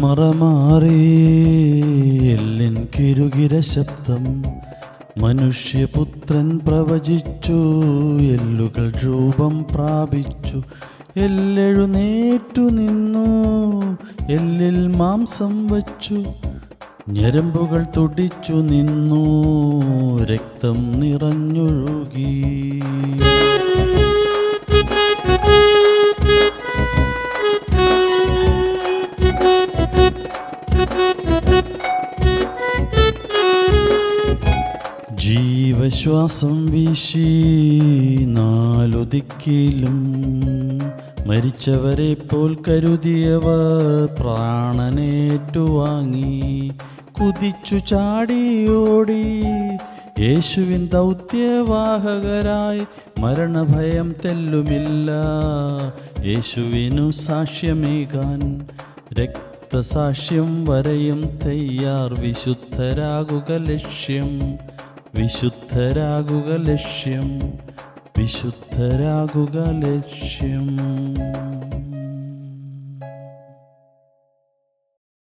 മറമാറി എല്ലിൻ കിരുകിര ശബ്ദം മനുഷ്യപുത്രൻ പ്രവചിച്ചു എല്ലുകൾ രൂപം പ്രാപിച്ചു എല്ലെഴുന്നേറ്റു നിന്നു എല്ലിൽ മാംസം വച്ചു ഞരമ്പുകൾ തുടിച്ചു നിന്നു രക്തം നിറഞ്ഞൊഴുകി ജീവശ്വാസം വീശി നാലു ദിക്കിലും മരിച്ചവരെ പോൽ കരുതിയവർ പ്രാണനേറ്റുവാങ്ങി കുതിച്ചു ചാടിയോടി യേശുവിൻ ദൗത്യവാഹകരായി മരണഭയം തെല്ലുമില്ല യേശുവിനു സാക്ഷ്യമേകാൻ രക്തസാക്ഷ്യം വരെയും തയ്യാർ വിശുദ്ധരാകുക ലക്ഷ്യം വിശുദ്ധരാകുക ലക്ഷ്യം വിശുദ്ധരാകുക ലക്ഷ്യം